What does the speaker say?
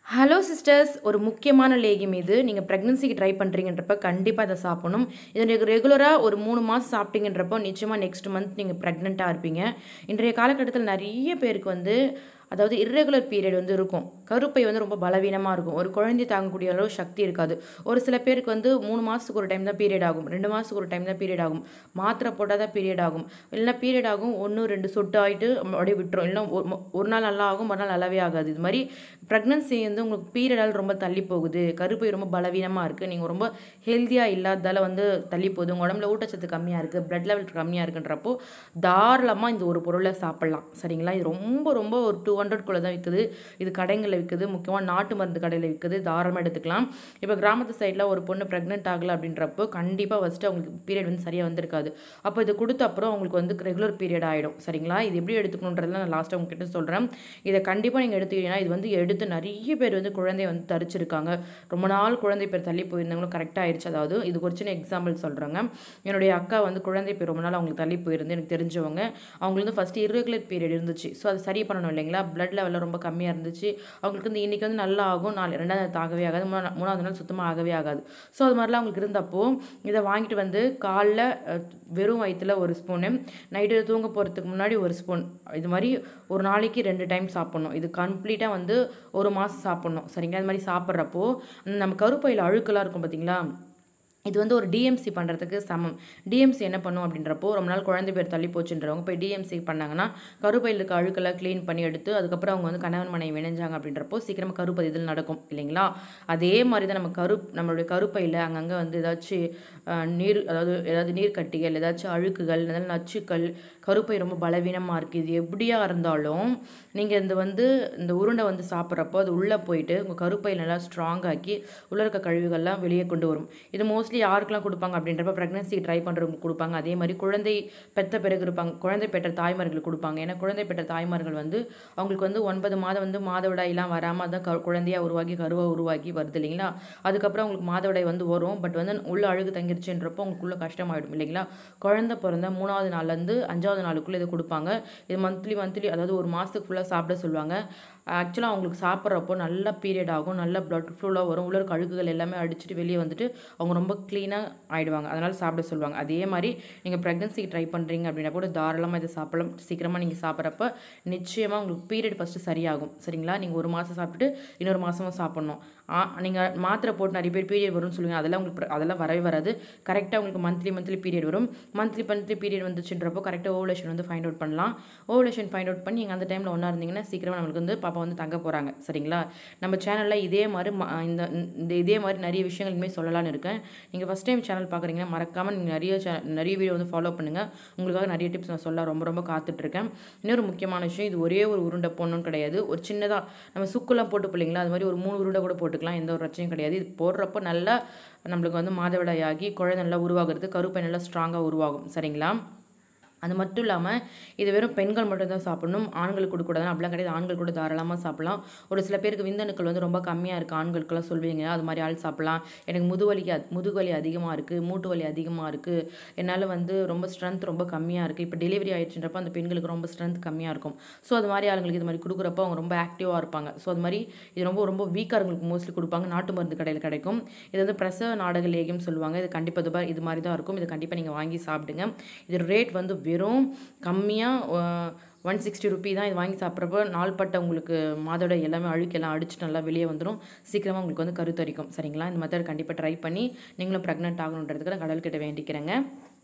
hello sisters ஒரு முக்கியமான லேகியம் இது நீங்கள் ப்ரெக்னன்சிக்கு ட்ரை பண்ணுறீங்கன்றப்ப கண்டிப்பாக இதை சாப்பிடணும் இதை ரெகுலராக ஒரு மூணு மாதம் சாப்பிட்டீங்கன்றப்போ நிச்சயமாக நெக்ஸ்ட் மந்த் நீங்கள் ப்ரெக்னெண்ட்டாக இருப்பீங்க இன்றைய காலகட்டத்தில் நிறைய பேருக்கு வந்து அதாவது இர்ரெகுலர் பீரியட் வந்து இருக்கும் கருப்பை வந்து ரொம்ப பலவீனமாக இருக்கும் ஒரு குழந்தை தாங்கக்கூடிய அளவு சக்தி இருக்காது ஒரு சில பேருக்கு வந்து மூணு மாதத்துக்கு ஒரு டைம் தான் பீரியட் ஆகும் ரெண்டு மாதத்துக்கு ஒரு டைம் தான் பீரியட் ஆகும் மாத்திரை போட்டால் தான் பீரியட் ஆகும் இல்லைன்னா பீரியட் ஆகும் ஒன்று ரெண்டு சொட்டு ஆகிட்டு அப்படியே விட்டுரும் இல்லைன்னா ஒரு- ஒரு நாள் நல்லா ஆகும் மறுநாள் நல்லாவே ஆகாது இது மாதிரி ப்ரெக்னன்சி வந்து உங்களுக்கு பீரியடால் ரொம்ப தள்ளி போகுது கருப்பை ரொம்ப பலவீனமாக இருக்குது நீங்கள் ரொம்ப ஹெல்த்தியாக இல்லாததால் வந்து தள்ளி போகுது உங்கள் உடம்புல ஊட்டச்சத்து கம்மியாக இருக்குது பிளட் லெவல் கம்மியாக இருக்குன்றப்போ தாராளமாக இந்த ஒரு பொருளை சாப்பிட்லாம் சரிங்களா இது ரொம்ப ரொம்ப ஒரு டூ ஹண்ட்ரட்குள்ளே தான் விற்குது இது கடைங்களில் விற்குது முக்கியமாக நாட்டு மருந்து கடையில் விற்குது தாராளமாக எடுத்துக்கலாம் இப்போ கிராமத்து சைடில் ஒரு பொண்ணு ப்ரெக்னென்ட் ஆகலை அப்படின்றப்போ கண்டிப்பாக ஃபஸ்ட்டு அவங்களுக்கு பீரியட் வந்து சரியாக வந்திருக்காது அப்போ இது கொடுத்த அப்புறம் அவங்களுக்கு வந்து ரெகுலர் பீரியட் ஆகிடும் சரிங்களா இது எப்படி எடுத்துக்கணுன்றதுலாம் நான் லாஸ்ட்டாக உங்ககிட்ட சொல்கிறேன் இதை கண்டிப்பாக நீங்கள் எடுத்துக்கிட்டீங்கன்னா இது வந்து எடுத்து நிறைய பேர் வந்து குழந்தைய வந்து தரிச்சிருக்காங்க ரொம்ப நாள் குழந்தை பேர் தள்ளி போயிருந்தவங்களும் கரெக்டாக ஆயிடுச்சு அதாவது இது ஒரு சின்ன எக்ஸாம்பிள் சொல்கிறேங்க என்னுடைய அக்கா வந்து குழந்தை பேர் ரொம்ப நாள் அவங்களுக்கு தள்ளி போயிருந்து எனக்கு தெரிஞ்சவங்க அவங்களுக்கு வந்து ஃபஸ்ட்டு irregular பீரியட் இருந்துச்சு ஸோ அது சரி பண்ணணும் இல்லைங்களா பிளட் லெவலில் ரொம்ப கம்மியாக இருந்துச்சு அவங்களுக்கு வந்து இன்றைக்கி வந்து நல்லா ஆகும் நாலு ரெண்டாவது நாள் ஆகவே ஆகாது மூணா- மூணாவது நாள் சுத்தமாக ஆகவே ஆகாது ஸோ அது மாதிரிலாம் அவங்களுக்கு இருந்தப்போ இதை வாங்கிட்டு வந்து காலைல அஹ், வெறும் வயிற்றுல ஒரு ஸ்பூனு நைட்டு தூங்க போகிறதுக்கு முன்னாடி ஒரு ஸ்பூன் இது மாதிரி ஒரு நாளைக்கு ரெண்டு டைம் சாப்பிட்ணும் இது கம்ப்ளீட்டாக வந்து ஒரு மாதம் சாப்பிட்ணும் சரிங்களா இது மாதிரி சாப்பிட்றப்போ நம்ம கருப்பையில் அழுக்கெல்லாம் இருக்கும் பார்த்தீங்களா இது வந்து ஒரு டிஎம்சி பண்ணுறதுக்கு சமம் டிஎம்சி என்ன பண்ணும் அப்படின்றப்போ ரொம்ப நாள் குழந்தை பேர் தள்ளி போச்சுன்றவங்க போய் டிஎம்சி பண்ணாங்கன்னா கருப்பையில் இருக்க அழுக்கெல்லாம் க்ளீன் பண்ணி எடுத்து அதுக்கப்புறம் அவங்க வந்து கணவன் மனைவி இணைஞ்சாங்க அப்படின்றப்போ சீக்கிரமாக கருப்பதிதல் நடக்கும் இல்லைங்களா அதே மாதிரி தான் நம்ம கரு நம்மளுடைய கருப்பையில் அங்கங்கே வந்து ஏதாச்சும் அஹ், நீர் அதாவது ஏதாவது நீர் கட்டிகள் ஏதாச்சும் அழுக்குகள் ஏதாவது நச்சுக்கள் கருப்பை ரொம்ப பலவீனமாக இருக்குது இது எப்படியா இருந்தாலும் நீங்கள் இந்த வந்து இந்த உருண்டை வந்து சாப்பிட்றப்போ அது உள்ளே போயிட்டு உங்கள் கருப்பை நல்லா ஸ்ட்ராங் ஆக்கி உள்ள இருக்க கழிவுகள்லாம் வெளியே கொண்டு வரும் இது மோஸ்ட்லி யாருக்கெல்லாம் கொடுப்பாங்க அப்படின்றப்ப ப்ரெக்னன்சி ட்ரை பண்ணுறவங்க கொடுப்பாங்க அதே மாதிரி குழந்தை பெற்ற பிறகு இருப்பாங்க குழந்தை பெற்ற தாய்மார்களுக்கு கொடுப்பாங்க ஏன்னா குழந்தை பெற்ற தாய்மார்கள் வந்து அவங்களுக்கு வந்து ஒன்பது மாதம் வந்து மாதவிடாயெல்லாம் வராமல் தான் க குழந்தையாக உருவாகி கருவாக உருவாக்கி வருது இல்லைங்களா அதுக்கப்புறம் அவங்களுக்கு மாதவிடாய் வந்து வரும் பட் வந்து உள்ள அழுகு தங்கிருச்சுன்றப்போ அவங்களுக்குள்ள கஷ்டமாயிடும் இல்லைங்களா குழந்தை பிறந்த மூணாவது நாள்லேருந்து அஞ்சாவது நாளுக்குள்ளே இதை கொடுப்பாங்க இது மந்த்லி மந்த்லி அதாவது ஒரு மாதத்துக்கு ஃபுல்லாக சாப்பிட சொல்லுவாங்க ஆக்சுவலாக அவங்களுக்கு சாப்பிட்றப்போ நல்ல பீரியட் ஆகும் நல்ல பிளட் ஃப்ளோலாம் வரும் உள்ள இருக்க அழுக்குகள் எல்லாமே அடிச்சுட்டு வெளியே வந்துட்டு அவங்க ரொம்ப க்ளீனாக ஆயிடுவாங்க அதனால் சாப்பிட சொல்லுவாங்க அதே மாதிரி நீங்கள் ப்ரெக்னன்சிக்கு ட்ரை பண்ணுறீங்க அப்படின்னா கூட தாராளமாக இதை சாப்பிடலாம் சீக்கிரமாக நீங்கள் சாப்பிட்றப்ப நிச்சயமாக உங்களுக்கு பீரியட் ஃபஸ்ட்டு சரியாகும் சரிங்களா நீங்கள் ஒரு மாதம் சாப்பிட்டுட்டு இன்னொரு மாதமும் சாப்பிட்ணும் நீங்கள் மாத்திரை போட்டு நிறைய பேர் பீரியட் வரும்னு சொல்லுவீங்க அதெல்லாம் உங்களுக்கு பிர- அதெல்லாம் வரவே வராது கரெக்டாக உங்களுக்கு மந்த்லி மந்த்லி பீரியட் வரும் மந்த்லி மந்த்லி பீரியட் வந்துச்சுன்றப்போ கரெக்டாக ஓவலேஷன் வந்து ஃபைண்ட் அவுட் பண்ணலாம் ஓவலேஷன் ஃபைண்ட் அவுட் பண்ணி நீங்கள் அந்த டைமில் ஒன்றா இருந்தீங்கன்னா சீக்கிரமாக நம்மளுக்கு வந்து பாப்பா வந்து தங்க போகிறாங்க சரிங்களா நம்ம சேனலில் இதே மாதிரி ம- இந்த இந்த இதே மாதிரி நிறைய விஷயங்கள் இனிமேல் சொல்லலாம்னு இருக்கேன் நீங்கள் ஃபஸ்ட் டைம் சேனல் பார்க்குறீங்கன்னா மறக்காமல் நீங்கள் நிறைய channel- நிறைய வீடியோ வந்து ஃபாலோ பண்ணுங்கள் உங்களுக்காக நிறைய டிப்ஸ் நான் சொல்ல ரொம்ப ரொம்ப காத்துட்ருக்கேன் இன்னொரு முக்கியமான விஷயம் இது ஒரே ஒரு உருண்டை போடணும்னு கிடையாது ஒரு சின்னதாக நம்ம சுக்குலாம் போட்டு பிள்ளைங்களா அது மாதிரி ஒரு மூணு உருண்டை கூட போட்டுக்கலாம் எந்த ஒரு பிரச்சனையும் கிடையாது இது போடுறப்போ நல்லா நம்மளுக்கு வந்து மாதவிடாய் ஆகி குழந்தை நல்லா உருவாகிறது கருப்பை நல்லா ஸ்ட்ராங்காக உருவாகும் சரிங்களா அது மட்டும் இல்லாமல் இது வெறும் பெண்கள் மட்டும் தான் சாப்பிடணும் ஆண்களுக்கு கொடுக்கூடாது அப்படிலாம் கிடையாது ஆண்கள் கூட தாராளமாக சாப்பிடலாம் ஒரு சில பேருக்கு விந்தணுக்கள் வந்து ரொம்ப கம்மியாக இருக்குது ஆண்களுக்கெல்லாம் சொல்வீங்க அது மாதிரி ஆள் சாப்பிடலாம் எனக்கு முதுவலிக்கு அத்- முதுகுவலி அதிகமாக இருக்குது மூட்டு வலி அதிகமாக இருக்குது என்னால் வந்து ரொம்ப ஸ்ட்ரென்த் ரொம்ப கம்மியாக இருக்குது இப்போ டெலிவரி ஆயிடுச்சுன்றப்ப அந்த பெண்களுக்கு ரொம்ப ஸ்ட்ரென்த் கம்மியாக இருக்கும் ஸோ அது மாதிரி ஆளுங்களுக்கு இது மாதிரி கொடுக்குறப்போ அவங்க ரொம்ப ஆக்டிவாக இருப்பாங்க ஸோ அது மாதிரி இது ரொம்ப ரொம்ப வீக்காக இருக்கவங்களுக்கு மோஸ்ட்லி கொடுப்பாங்க நாட்டு மருந்து கடையில் கிடைக்கும் இது வந்து பிரசவ நாடக லேகியம் சொல்லுவாங்க இது கண்டிப்பாக இது மாதிரி இது மாதிரி தான் இருக்கும் இது கண்டிப்பாக நீங்கள் வாங்கி சாப்பிடுங்க இது ரேட் வந்து வெறும் கம்மியாக ஒன் சிக்ஸ்டி ருபி தான் இது வாங்கி சாப்பிட்றப்போ நாள்பட்ட உங்களுக்கு மாதோட எல்லாமே அழுக்கெல்லாம் அடிச்சு நல்லா வெளியே வந்துடும் சீக்கிரமாக உங்களுக்கு வந்து கருத்தரிக்கும் சரிங்களா இந்த மெத்தட் கண்டிப்பாக ட்ரை பண்ணி நீங்களும் ப்ரெக்னென்ட் ஆகணுன்றதுக்கு நான் கடவுள்கிட்ட வேண்டிக்கிறேங்க